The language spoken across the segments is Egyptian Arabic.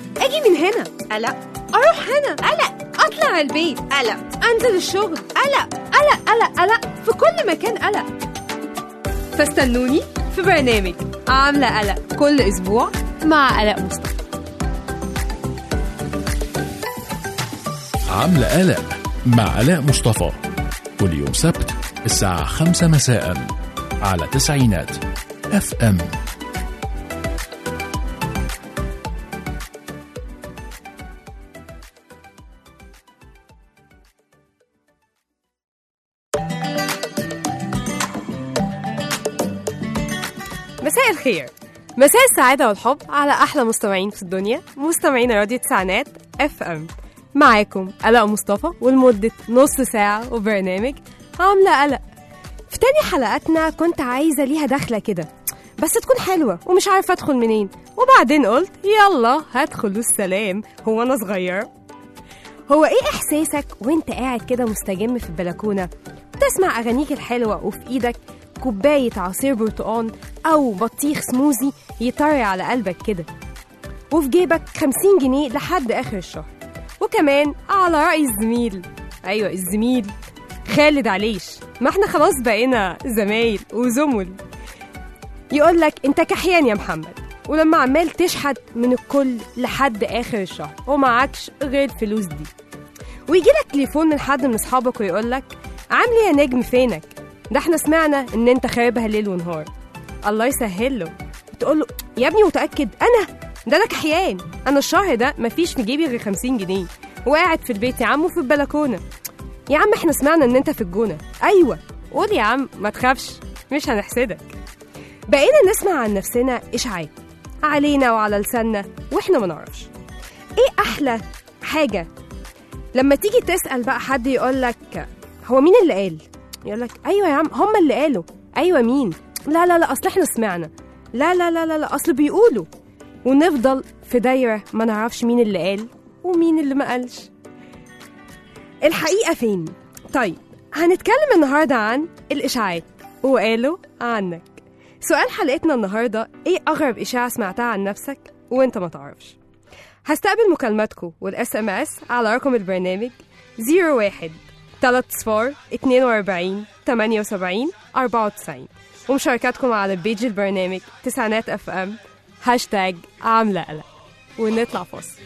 اجي من هنا قلق اروح هنا قلق اطلع البيت قلق انزل الشغل قلق قلق قلق قلق في كل مكان قلق فاستنوني في برنامج عاملة قلق كل أسبوع مع قلق مصطفى عاملة قلق مع علاء مصطفى كل يوم سبت الساعة خمسة مساء على تسعينات اف ام مساء الخير مساء السعادة والحب على أحلى مستمعين في الدنيا مستمعين راديو تسعينات اف ام معاكم قلق مصطفى ولمدة نص ساعة وبرنامج عاملة قلق في تاني حلقاتنا كنت عايزة ليها دخلة كده بس تكون حلوة ومش عارفة أدخل منين وبعدين قلت يلا هدخل السلام هو أنا صغير هو ايه احساسك وانت قاعد كده مستجم في البلكونه بتسمع اغانيك الحلوه وفي ايدك كوبايه عصير برتقان او بطيخ سموزي يطري على قلبك كده وفي جيبك 50 جنيه لحد اخر الشهر وكمان على راي الزميل ايوه الزميل خالد عليش ما احنا خلاص بقينا زمايل وزمل يقول لك انت كحيان يا محمد ولما عمال تشحت من الكل لحد اخر الشهر ومعكش غير الفلوس دي ويجي لك تليفون من حد من اصحابك ويقول لك عامل ايه يا نجم فينك ده احنا سمعنا ان انت خاربها ليل ونهار الله يسهل له تقول له يا ابني متاكد انا ده انا كحيان انا الشهر ده مفيش في جيبي غير 50 جنيه وقاعد في البيت يا عم وفي البلكونه يا عم احنا سمعنا ان انت في الجونه ايوه قول يا عم ما تخافش مش هنحسدك بقينا نسمع عن نفسنا اشاعات علينا وعلى لساننا واحنا ما نعرفش ايه احلى حاجه لما تيجي تسال بقى حد يقول لك هو مين اللي قال يقول لك ايوه يا عم هم اللي قالوا ايوه مين لا لا لا اصل احنا سمعنا لا لا لا لا, لا اصل بيقولوا ونفضل في دايره ما نعرفش مين اللي قال ومين اللي ما قالش الحقيقه فين طيب هنتكلم النهارده عن الاشاعات وقالوا عنك سؤال حلقتنا النهارده ايه اغرب اشاعه سمعتها عن نفسك وانت ما تعرفش هستقبل مكالماتكم والاس ام اس على رقم البرنامج 01 3 صفار 42 78 94 ومشاركاتكم على بيج البرنامج تسعينات اف ام هاشتاج عاملة قلق ونطلع فاصل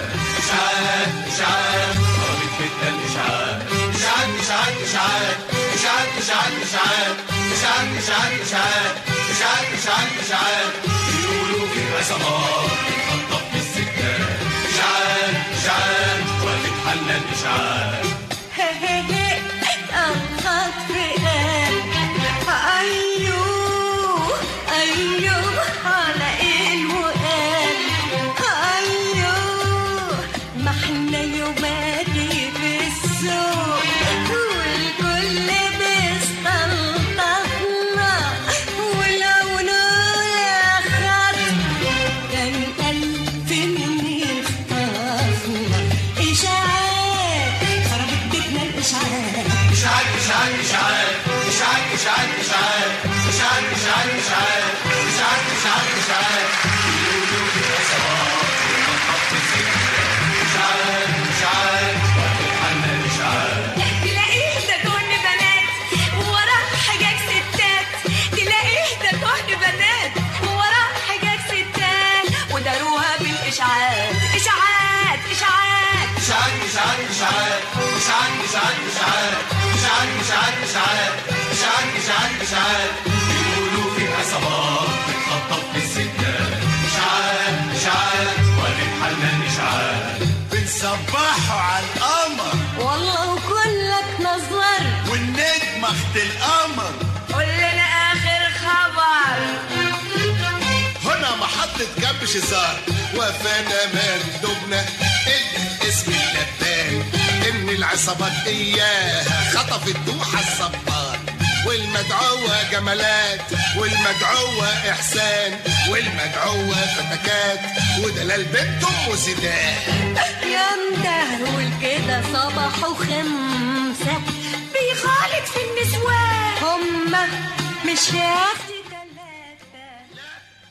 الخطر قال أيوه أيوه على الوقال أيوه ما احنا يوماتي بالسوق والكل بيستلطفنا ولو نقول خط كان ألف مني اخطفنا إشاعات خربت بيتنا الإشاعات تلاقيه ده كون بنات وراه حاجات ستات تلاقيه ده كون بنات وراه حاجات ستات وداروها بالإشاعات إشاعات إشاعات بنصبحوا على القمر والله وكلك نظر والنجم اخت القمر قول لنا آخر خبر هنا محطة كبش الزهر وفانا مندوبنا الاسم اللبان ان العصابات اياها خطفت دوحة الصبار والمدعوة جمالات والمدعوة إحسان والمدعوة فتكات ودلال بنت أم زيدان يا مدهول كده صباح وخمسة بيخالط في النسوان هما مش يا أختي تلاتة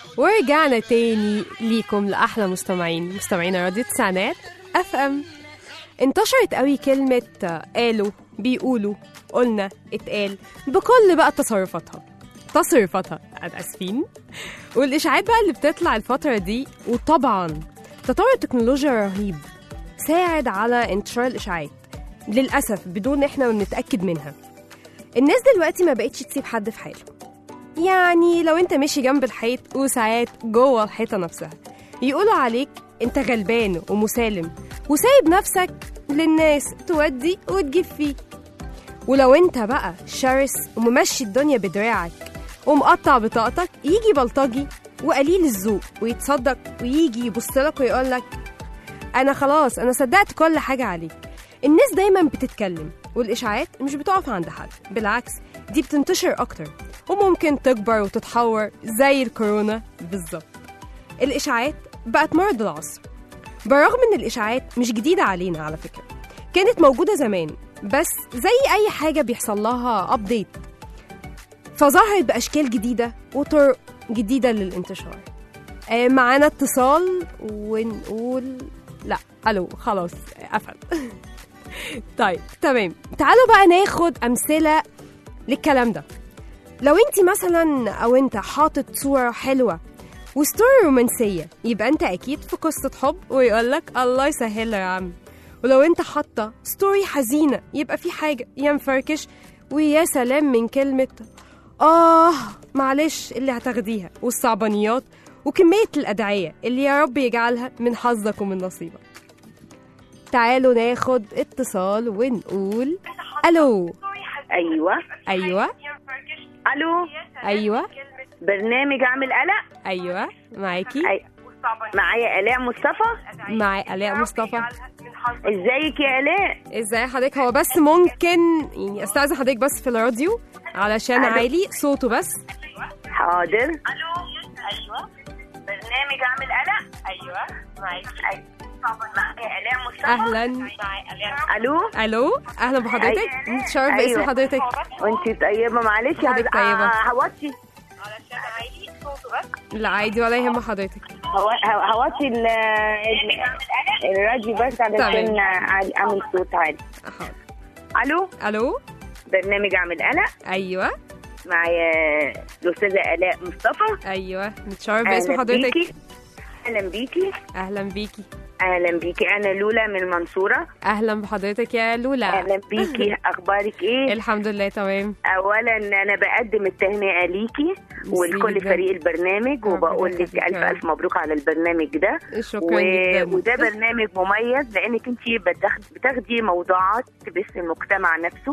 ورجعنا تاني ليكم لأحلى مستمعين مستمعين راديو تسعينات اف ام انتشرت قوي كلمة آه، قالوا بيقولوا قلنا اتقال بكل بقى تصرفاتها تصرفاتها أنا اسفين والاشاعات بقى اللي بتطلع الفترة دي وطبعا تطور التكنولوجيا رهيب ساعد على انتشار الاشاعات للاسف بدون احنا ما بنتاكد منها الناس دلوقتي ما بقتش تسيب حد في حاله يعني لو انت ماشي جنب الحيط وساعات جوه الحيطه نفسها يقولوا عليك انت غلبان ومسالم وسايب نفسك للناس تودي وتجيب فيه ولو انت بقى شرس وممشي الدنيا بدراعك ومقطع بطاقتك يجي بلطجي وقليل الذوق ويتصدق ويجي يبصلك ويقولك انا خلاص انا صدقت كل حاجه عليك الناس دايما بتتكلم والاشاعات مش بتقف عند حد بالعكس دي بتنتشر اكتر وممكن تكبر وتتحور زي الكورونا بالظبط الاشاعات بقت مرض العصر بالرغم ان الاشاعات مش جديده علينا على فكره كانت موجوده زمان بس زي اي حاجه بيحصل لها ابديت فظهرت باشكال جديده وطرق جديده للانتشار آه، معانا اتصال ونقول لا الو خلاص قفل طيب تمام تعالوا بقى ناخد امثله للكلام ده لو انت مثلا او انت حاطط صوره حلوه وستوري رومانسيه يبقى انت اكيد في قصه حب ويقولك الله يسهلها يا عم ولو انت حاطه ستوري حزينه يبقى في حاجه يا مفركش ويا سلام من كلمه اه معلش اللي هتاخديها والصعبانيات وكميه الادعيه اللي يا رب يجعلها من حظك ومن نصيبك تعالوا ناخد اتصال ونقول الو ايوه ايوه الو ايوه برنامج اعمل قلق ايوه معاكي أي... معايا الاء مصطفى معي الاء مصطفى ازيك يا الاء ازاي حضرتك هو بس ممكن يعني استاذن حضرتك بس في الراديو علشان ألو. عالي صوته بس حاضر الو ايوه برنامج اعمل قلق ايوه معاكي أيوة. معايا الاء مصطفى اهلا الو الو اهلا بحضرتك أيوة. نتشرف باسم أيوة. حضرتك وانت طيبه معلش حضرتك طيبة. هوطي لا عادي ولا يهم حضرتك هو- هوطي ال- ال- الراديو بس علشان تمام. أعلي- اعمل صوت عالي حاضر الو الو برنامج اعمل قلق ايوه معايا الاستاذه الاء مصطفى ايوه نتشرف باسم اهلا حضرتك بيكي اهلا بيكي اهلا بيكي اهلا بيكي انا لولا من المنصوره اهلا بحضرتك يا لولا اهلا بيكي اخبارك ايه الحمد لله تمام اولا انا بقدم التهنئه ليكي ولكل جدا. فريق البرنامج ربنا وبقول لك يخليك الف يا رب. الف مبروك على البرنامج ده شكرا جدا وده برنامج مميز لانك انت بتاخد- بتاخدي موضوعات تبث المجتمع نفسه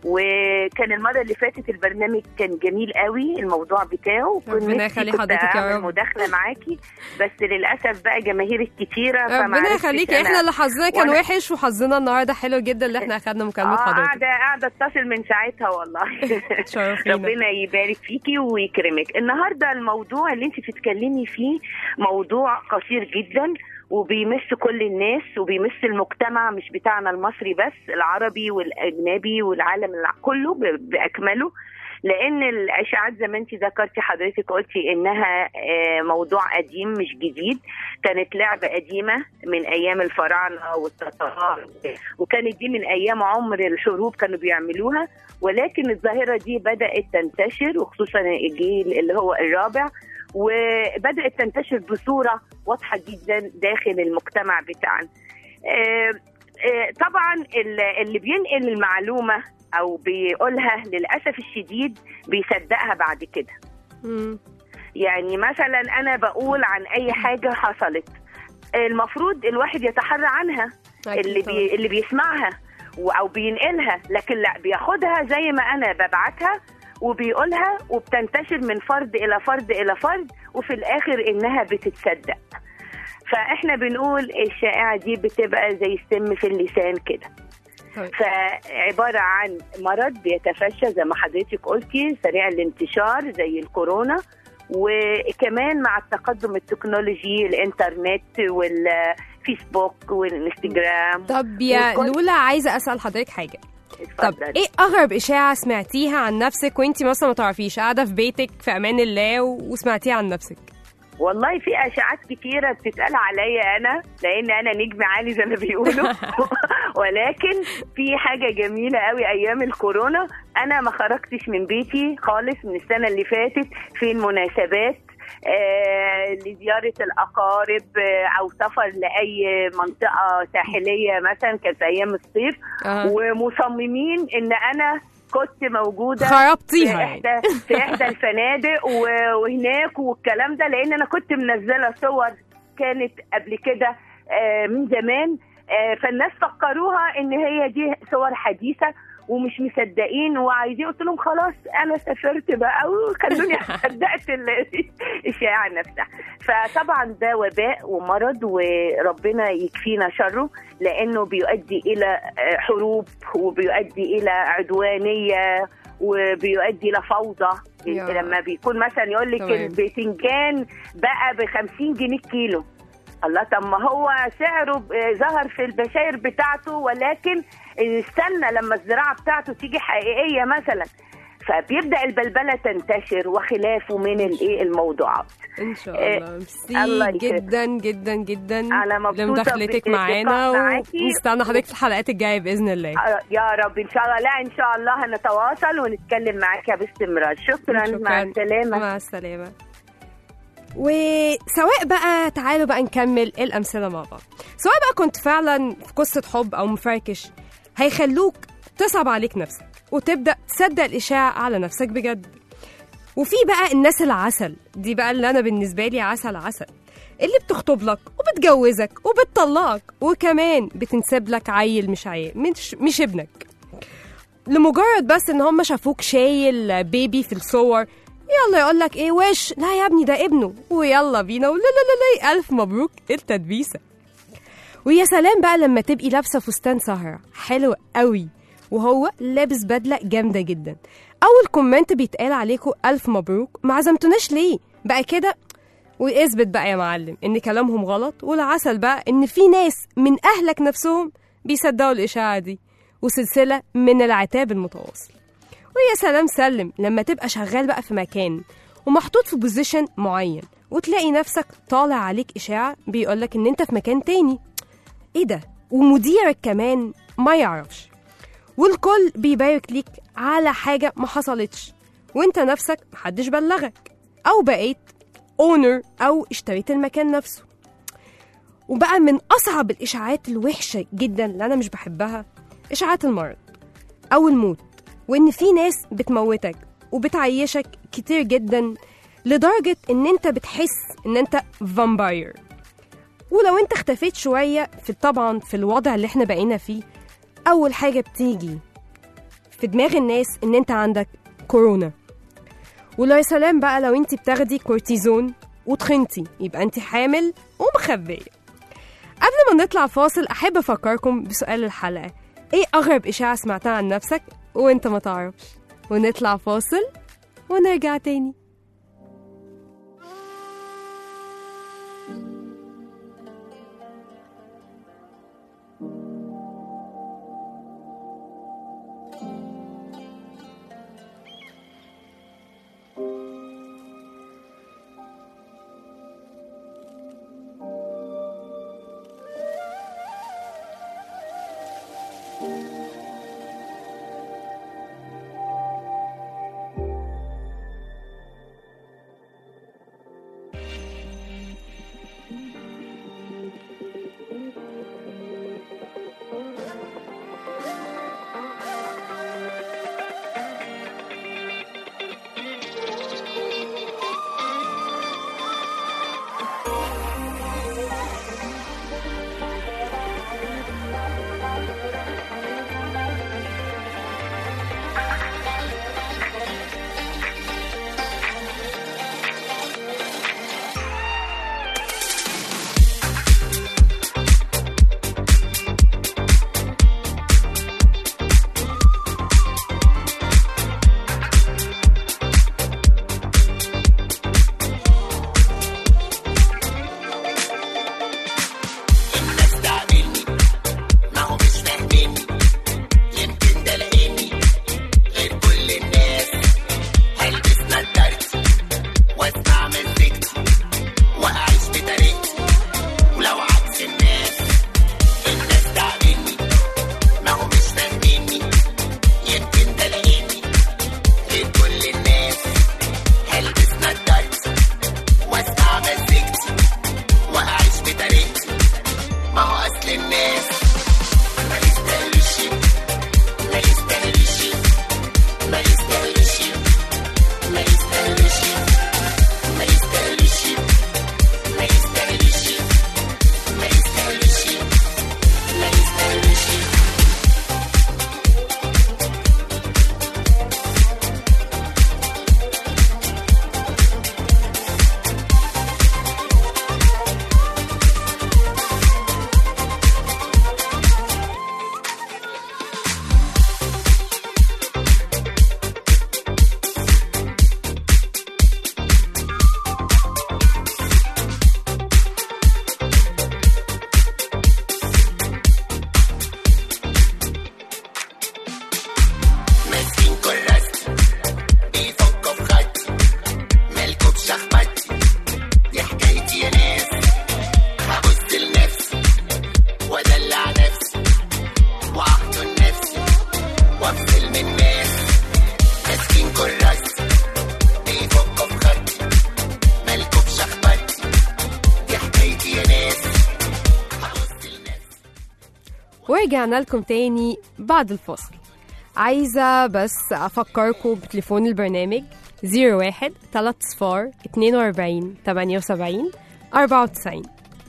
وكان المره اللي فاتت البرنامج كان جميل قوي الموضوع بتاعه كنت ربنا نفسي يخلي كنت حضرتك يا أعمل رب. مداخله معاكي بس للاسف بقى جماهيرك كتيره فما ربنا عرفتش يخليكي أنا- احنا اللي حظنا كان وأنا- وحش وحظنا النهارده حلو جدا اللي احنا اخدنا مكالمه اه حضرتك قاعده قاعده اتصل من ساعتها والله تشرفينا. ربنا يبارك فيكي ويكرمك النهارده الموضوع اللي انت بتتكلمي فيه موضوع قصير جدا وبيمس كل الناس وبيمس المجتمع مش بتاعنا المصري بس العربي والاجنبي والعالم الع- كله ب- باكمله لان الاشاعات زي ما انت ذكرتي حضرتك قلتي انها آه، موضوع قديم مش جديد كانت لعبه قديمه من ايام الفراعنه والتتار وكانت دي من ايام عمر الحروب كانوا بيعملوها ولكن الظاهره دي بدات تنتشر وخصوصا الجيل اللي هو الرابع وبدات تنتشر بصوره واضحه جدا داخل المجتمع بتاعنا آه، آه، طبعا ال- اللي بينقل المعلومه او بيقولها للاسف الشديد بيصدقها بعد كده مم. يعني مثلا انا بقول عن اي حاجه حصلت المفروض الواحد يتحرى عنها أكيد اللي طبعاً. بي اللي بيسمعها و- او بينقلها لكن لا بياخدها زي ما انا ببعتها وبيقولها وبتنتشر من فرد الى فرد الى فرد وفي الاخر انها بتتصدق فاحنا بنقول الشائعه دي بتبقى زي السم في اللسان كده طيب. فعبارة عن مرض بيتفشى زي ما حضرتك قلتي سريع الانتشار زي الكورونا وكمان مع التقدم التكنولوجي الانترنت والفيسبوك والانستجرام طب يا وكل- لولا عايزه اسال حضرتك حاجه طب اتفضل. ايه اغرب اشاعه سمعتيها عن نفسك وانت مثلا ما تعرفيش قاعده في بيتك في امان الله و- وسمعتيها عن نفسك والله في اشاعات كتيره بتتقال عليا انا لان انا نجم عالي زي ما بيقولوا ولكن في حاجه جميله قوي ايام الكورونا انا ما خرجتش من بيتي خالص من السنه اللي فاتت في المناسبات آه لزياره الاقارب آه او سفر لاي منطقه ساحليه مثلا كانت ايام الصيف آه. ومصممين ان انا كنت موجوده في خربتيها يعني. احدى في احدى الفنادق و- وهناك والكلام ده لان انا كنت منزله صور كانت قبل كده آه، من زمان آه، فالناس فكروها ان هي دي صور حديثه ومش مصدقين وعايزين قلت لهم خلاص انا سافرت بقى وخلوني صدقت ال- الشائعه نفسها فطبعا ده وباء ومرض وربنا يكفينا شره لانه بيؤدي الى آه، حروب وبيؤدي الى عدوانيه وبيؤدي الى فوضى يا. لما بيكون مثلا يقول لك تمام. الباذنجان بقى ب 50 جنيه كيلو الله طب ما هو سعره ب- آه، ظهر في البشاير بتاعته ولكن استنى لما الزراعه بتاعته تيجي حقيقيه مثلا فبيبدا البلبله تنتشر وخلافه من الايه الموضوعات ان شاء إيه، الله الله ميرسي يكرمك. جدا جدا جدا أنا مبسوطة لمداخلتك باللقاء معانا معاكي. ونستنى حضرتك في الحلقات الجايه باذن الله آه، يا رب ان شاء الله لا ان شاء الله هنتواصل ونتكلم معاك باستمرار شكرا, مع السلامه مع السلامة وسواء بقى تعالوا بقى نكمل الأمثلة مع بعض سواء بقى كنت فعلا في قصة حب أو مفركش هيخلوك تصعب عليك نفسك وتبدأ تصدق الإشاعة على نفسك بجد وفي بقى الناس العسل دي بقى اللي أنا بالنسبة لي عسل عسل اللي بتخطب لك وبتجوزك وبتطلقك وكمان بتنسب لك عيل مش عيل مش مش ابنك لمجرد بس ان هم شافوك شايل بيبي في الصور يلا يقول لك ايه وش لا يا ابني ده ابنه ويلا بينا ولا لا لا لا الف مبروك التدبيسه ويا سلام بقى لما تبقي لابسه فستان سهره حلو قوي وهو لابس بدله جامده جدا اول كومنت بيتقال عليكم الف مبروك ما عزمتوناش ليه بقى كده واثبت بقى يا معلم ان كلامهم غلط والعسل بقى ان في ناس من اهلك نفسهم بيصدقوا الاشاعه دي وسلسله من العتاب المتواصل ويا سلام سلم لما تبقى شغال بقى في مكان ومحطوط في بوزيشن معين وتلاقي نفسك طالع عليك اشاعه بيقولك ان انت في مكان تاني ايه ده ومديرك كمان ما يعرفش والكل بيبارك ليك على حاجه ما حصلتش وانت نفسك محدش بلغك او بقيت اونر او اشتريت المكان نفسه وبقى من اصعب الاشاعات الوحشه جدا اللي انا مش بحبها اشاعات المرض او الموت وان في ناس بتموتك وبتعيشك كتير جدا لدرجه ان انت بتحس ان انت فامباير ولو انت اختفيت شويه في طبعا في الوضع اللي احنا بقينا فيه اول حاجه بتيجي في دماغ الناس ان انت عندك كورونا ولو يا سلام بقى لو انت بتاخدي كورتيزون وتخنتي يبقى انت حامل ومخبيه قبل ما نطلع فاصل احب افكركم بسؤال الحلقه ايه اغرب اشاعه سمعتها عن نفسك وانت ما تعرفش ونطلع فاصل ونرجع تاني ورجعنا لكم تاني بعد الفاصل عايزة بس أفكركم بتليفون البرنامج 01 3 صفار 42 78 94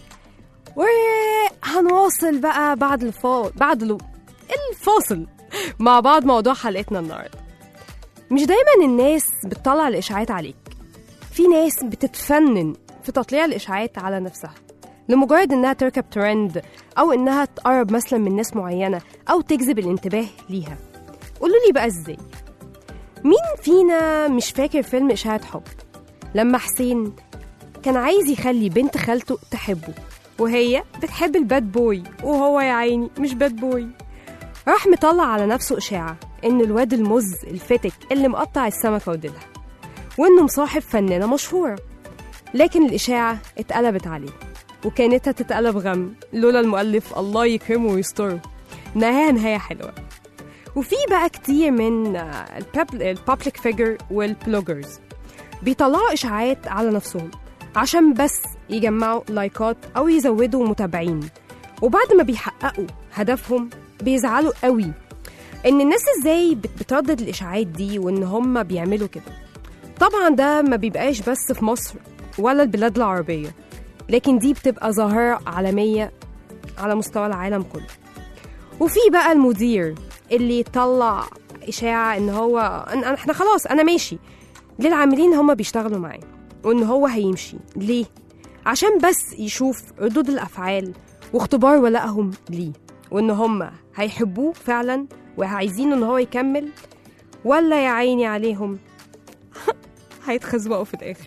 وهنواصل بقى بعد الفا... بعد ال- الفاصل مع بعض موضوع حلقتنا النهارده مش دايما الناس بتطلع الإشاعات عليك في ناس بتتفنن في تطليع الإشاعات على نفسها لمجرد إنها تركب ترند أو إنها تقرب مثلا من ناس معينة أو تجذب الانتباه ليها قولوا لي بقى إزاي مين فينا مش فاكر فيلم إشاعة حب لما حسين كان عايز يخلي بنت خالته تحبه وهي بتحب الباد بوي وهو يا عيني مش باد بوي راح مطلع على نفسه إشاعة إن الواد المز الفتك اللي مقطع السمكة وديلها وإنه مصاحب فنانة مشهورة لكن الإشاعة اتقلبت عليه وكانت هتتقلب غم لولا المؤلف الله يكرمه ويستره نهاية نهاية حلوة وفي بقى كتير من البابليك فيجر والبلوجرز بيطلعوا إشاعات على نفسهم عشان بس يجمعوا لايكات أو يزودوا متابعين وبعد ما بيحققوا هدفهم بيزعلوا قوي إن الناس إزاي بت- بتردد الإشاعات دي وإن هم بيعملوا كده طبعا ده ما بيبقاش بس في مصر ولا البلاد العربية لكن دي بتبقى ظاهرة عالمية على مستوى العالم كله وفي بقى المدير اللي يطلع إشاعة إن هو إن إحنا خلاص أنا ماشي للعاملين هم بيشتغلوا معاه وإن هو هيمشي ليه؟ عشان بس يشوف ردود الأفعال واختبار ولائهم ليه وإن هم هيحبوه فعلا وعايزين إن هو يكمل ولا يا عيني عليهم هيتخزوقوا في الآخر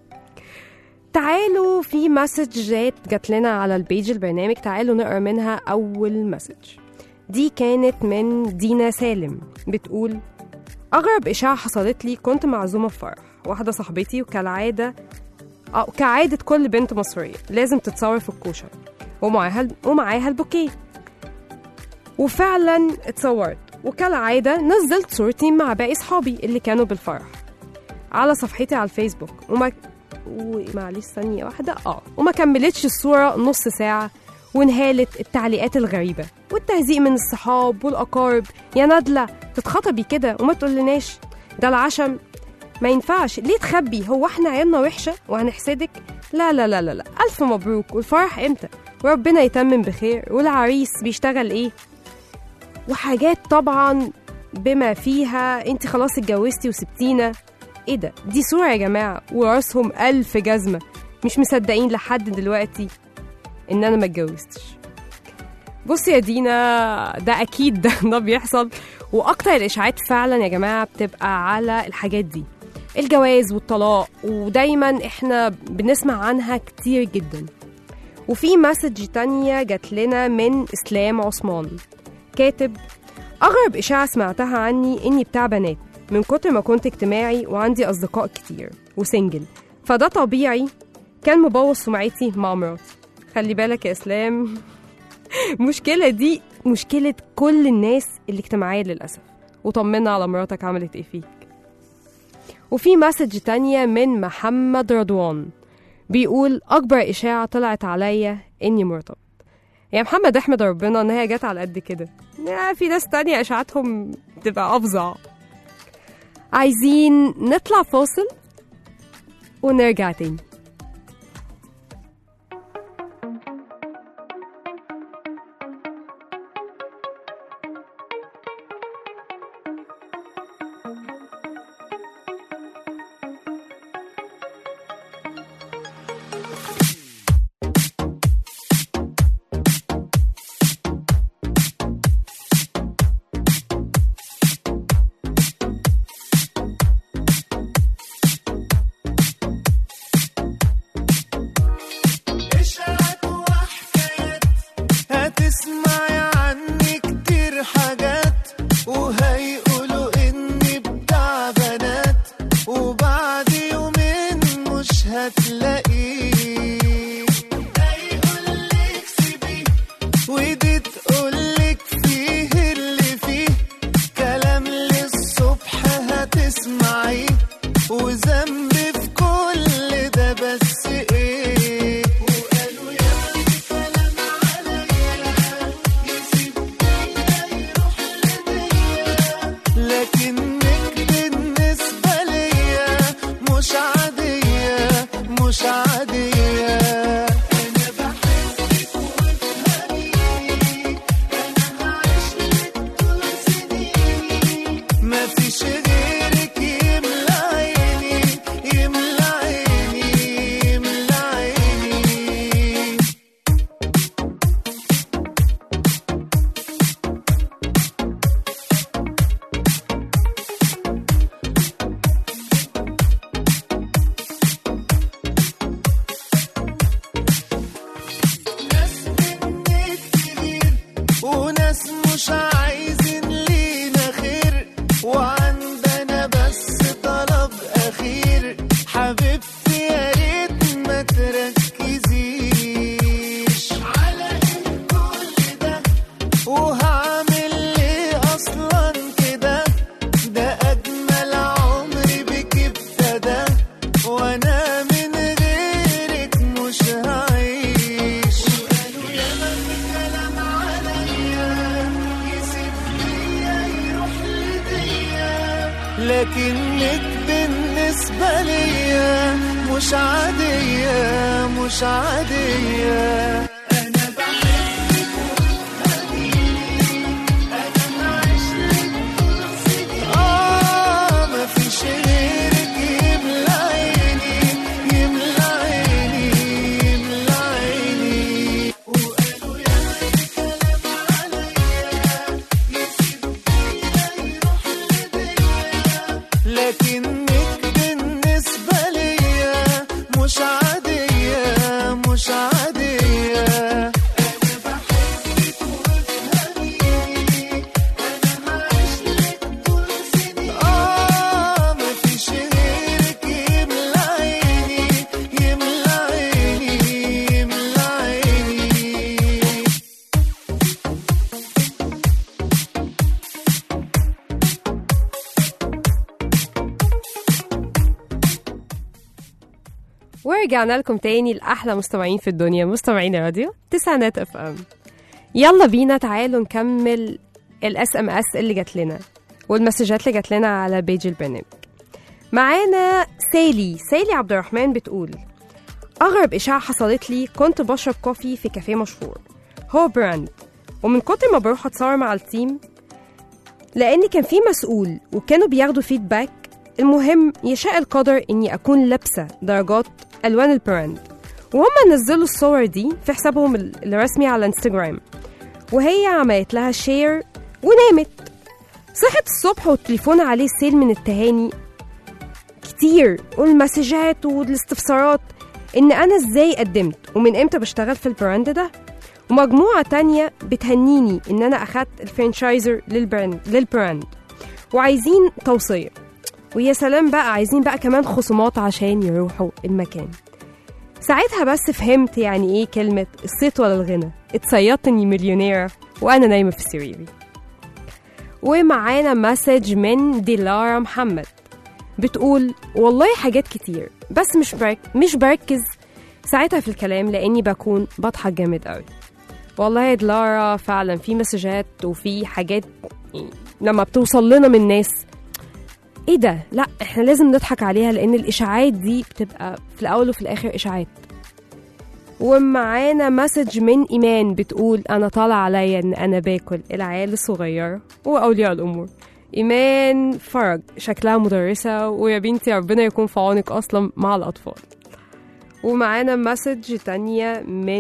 تعالوا في مسجات جات لنا على البيج البرنامج تعالوا نقرا منها أول مسج دي كانت من دينا سالم بتقول أغرب إشاعة حصلت لي كنت معزومة في فرح واحدة صاحبتي وكالعادة أو كعادة كل بنت مصرية لازم تتصور في الكوشة ومعاها ومعاها البوكيه وفعلا اتصورت وكالعادة نزلت صورتي مع باقي صحابي اللي كانوا بالفرح على صفحتي على الفيسبوك وما ومعلش ثانية واحدة اه وما كملتش الصورة نص ساعة وانهالت التعليقات الغريبة والتهزيء من الصحاب والأقارب يا نادلة تتخطبي كده وما تقولناش ده العشم ما ينفعش ليه تخبي هو احنا عيالنا وحشة وهنحسدك لا لا لا لا لا ألف مبروك والفرح امتى وربنا يتمم بخير والعريس بيشتغل ايه وحاجات طبعا بما فيها انت خلاص اتجوزتي وسبتينا ايه ده دي صورة يا جماعة وراسهم ألف جزمة مش مصدقين لحد دلوقتي ان انا ما اتجوزتش بصي يا دينا ده اكيد ده, ده بيحصل واكتر الاشاعات فعلا يا جماعه بتبقى على الحاجات دي الجواز والطلاق ودايما احنا بنسمع عنها كتير جدا وفي مسج تانية جات لنا من اسلام عثمان كاتب اغرب اشاعه سمعتها عني اني بتاع بنات من كتر ما كنت اجتماعي وعندي اصدقاء كتير وسنجل فده طبيعي كان مبوظ سمعتي مع مراتي خلي بالك يا اسلام المشكلة دي مشكلة كل الناس الاجتماعية للأسف وطمنا على مراتك عملت ايه فيك وفي مسج تانية من محمد رضوان بيقول أكبر إشاعة طلعت عليا إني مرتبط يا محمد احمد ربنا إن هي جت على قد كده يا في ناس تانية إشاعاتهم تبقى أفظع عايزين نطلع فاصل ونرجع تاني إشاعات وحكايات هتسمعي عني كتير حاجات وهيقولوا إني بتاع بنات وبعد يومين مش هتلاقيه هيقولك سيبيه ودي تقولك فيه اللي فيه كلام للصبح هتسمعيه وذنبي في كل ده بس ايه وقالوا يا كلام عليا لكنك بالنسبة ليا مش عادية مش عادية أنا بحبك وبتهديني أنا معيشلك نفسي آه مفيش غيرك يملى عيني يملى عيني يملى عيني وقالوا يا عيني كلام عليا يسيب فيا يروح لبيا لكنك بالنسبة ليا مش عادية مش عادية أنا بحبك وبتهديني أنا معيشلك طول سنين آه مفيش غيرك يملى عيني يملى عيني يملى عيني ورجعنا لكم تاني لأحلى مستمعين في الدنيا مستمعين راديو تسعينات اف ام يلا بينا تعالوا نكمل الاس ام اس اللي جات لنا والمسجات اللي جات لنا على بيج البرنامج معانا سالي سالي عبد الرحمن بتقول أغرب إشاعة حصلت لي كنت بشرب كوفي في كافيه مشهور هو براند ومن كتر ما بروح أتصور مع التيم لأن كان في مسؤول وكانوا بياخدوا فيدباك المهم يشاء القدر إني أكون لابسة درجات ألوان البراند وهم نزلوا الصور دي في حسابهم ال- الرسمي على انستجرام وهي عملت لها شير ونامت صحت الصبح والتليفون عليه سيل من التهاني كتير والمسجات والاستفسارات ان انا ازاي قدمت ومن امتى بشتغل في البراند ده ومجموعة تانية بتهنيني ان انا اخدت الفرنشايزر للبراند للبراند وعايزين توصية ويا سلام بقى عايزين بقى كمان خصومات عشان يروحوا المكان ساعتها بس فهمت يعني ايه كلمة الصيت ولا الغنى اتصيدت اني مليونيرة وانا نايمة في سريري ومعانا مسج من ديلارا محمد بتقول والله حاجات كتير بس مش برك مش بركز ساعتها في الكلام لاني بكون بضحك جامد قوي والله يا دلارا فعلا في مسجات وفي حاجات يعني لما بتوصل لنا من ناس ايه ده لا احنا لازم نضحك عليها لان الاشاعات دي بتبقى في الاول وفي الاخر اشاعات ومعانا مسج من ايمان بتقول انا طالع عليا ان انا باكل العيال الصغيره واولياء الامور ايمان فرج شكلها مدرسه ويا بنتي ربنا يكون في عونك اصلا مع الاطفال ومعانا مسج تانية من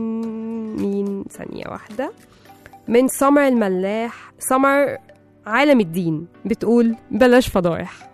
مين ثانية واحدة من سمر الملاح سمر عالم الدين بتقول بلاش فضايح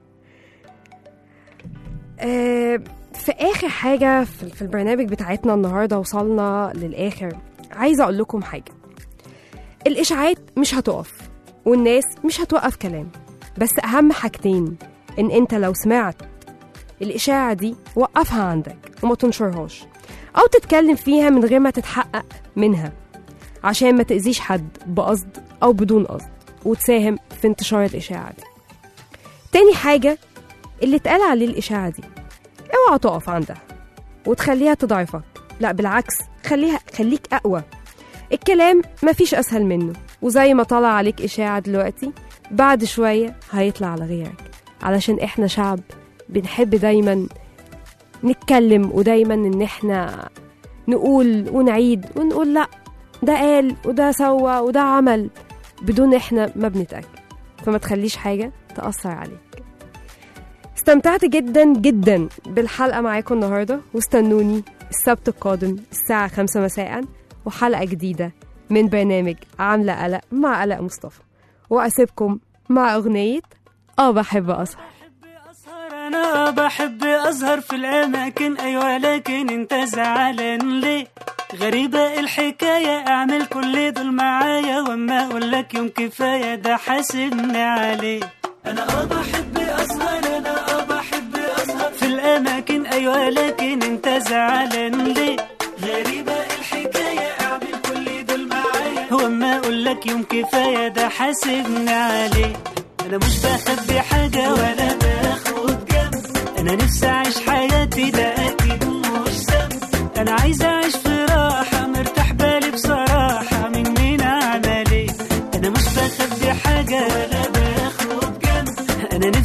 آه في آخر حاجة في في البرنامج بتاعتنا النهاردة وصلنا للآخر عايزة أقول لكم حاجة الإشاعات مش هتقف والناس مش هتوقف كلام بس أهم حاجتين إن أنت لو سمعت الإشاعة دي وقفها عندك وما تنشرهاش أو تتكلم فيها من غير ما تتحقق منها عشان ما تأذيش حد بقصد أو بدون قصد وتساهم في انتشار الإشاعة دي تاني حاجة اللي اتقال عليه الإشاعة دي اوعى تقف عندها وتخليها تضعفك لا بالعكس خليها خليك أقوى الكلام مفيش أسهل منه وزي ما طلع عليك إشاعة دلوقتي بعد شوية هيطلع على غيرك علشان إحنا شعب بنحب دايما نتكلم ودايما إن إحنا نقول ونعيد ونقول لأ ده قال وده سوى وده عمل بدون إحنا ما بنتأكد فما تخليش حاجة تأثر عليك استمتعت جدا جدا بالحلقة معاكم النهاردة واستنوني السبت القادم الساعة خمسة مساء وحلقة جديدة من برنامج عاملة قلق مع قلق مصطفى وأسيبكم مع أغنية آه بحب أسهر أسهر أنا بحب أسهر في الأماكن أيوة لكن أنت زعلان ليه غريبة الحكاية أعمل كل دول معايا وأما أقول لك يوم كفاية ده حاسبني عليه أنا أه بحب أسهر أنا أه بحب أسهر في الأماكن أيوة لكن أنت زعلان ليه غريبة الحكاية أعمل كل دول معايا وأما أقول لك يوم كفاية ده حاسبني عليه أنا مش بخبي حاجة ولا باخد جنب أنا نفسي أعيش حياتي ده أكيد مش ذنب أنا عايز أعيش في راحة مرتاح بالي بصراحة من مين أعمل إيه أنا مش بخبي حاجة ولا باخد جنب أنا نفسي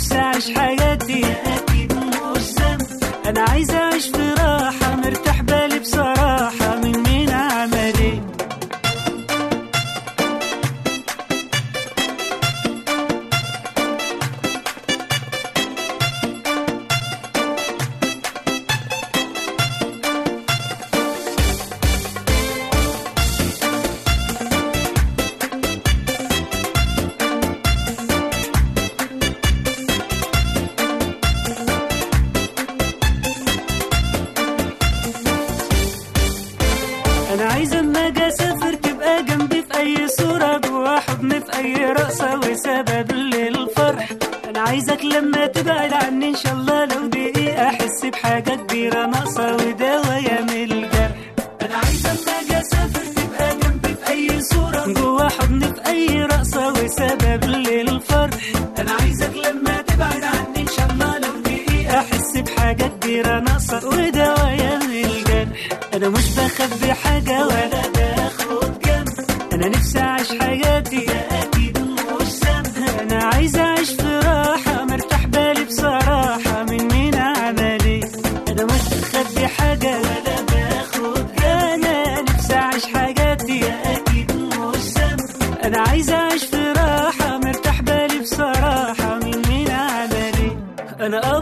انا عايز اما اجي اسافر تبقى جنبي في اي صوره جوا حضني في اي رقصه وسبب للفرح انا عايزك لما تبعد عني ان شاء الله لو دقيقه احس بحاجه كبيره ناقصه ودوايا من الجرح انا عايز اما اجي اسافر تبقى جنبي في اي صوره جوا حضني في اي رقصه وسبب للفرح انا عايزك لما تبعد عني ان شاء الله لو دقيقه احس بحاجه كبيره ناقصه ودوايا من الجرح انا مش بخبي حاجه ولا باخد جنب انا نفسي اعيش حياتي يا اكيد مش ذنب انا عايز اعيش في راحه مرتاح بالي بصراحه من مين عملي انا مش بخبي حاجه ولا باخد جنب انا نفسي اعيش حياتي يا اكيد مش ذنب انا عايز اعيش في راحه مرتاح بالي بصراحه من مين عملي انا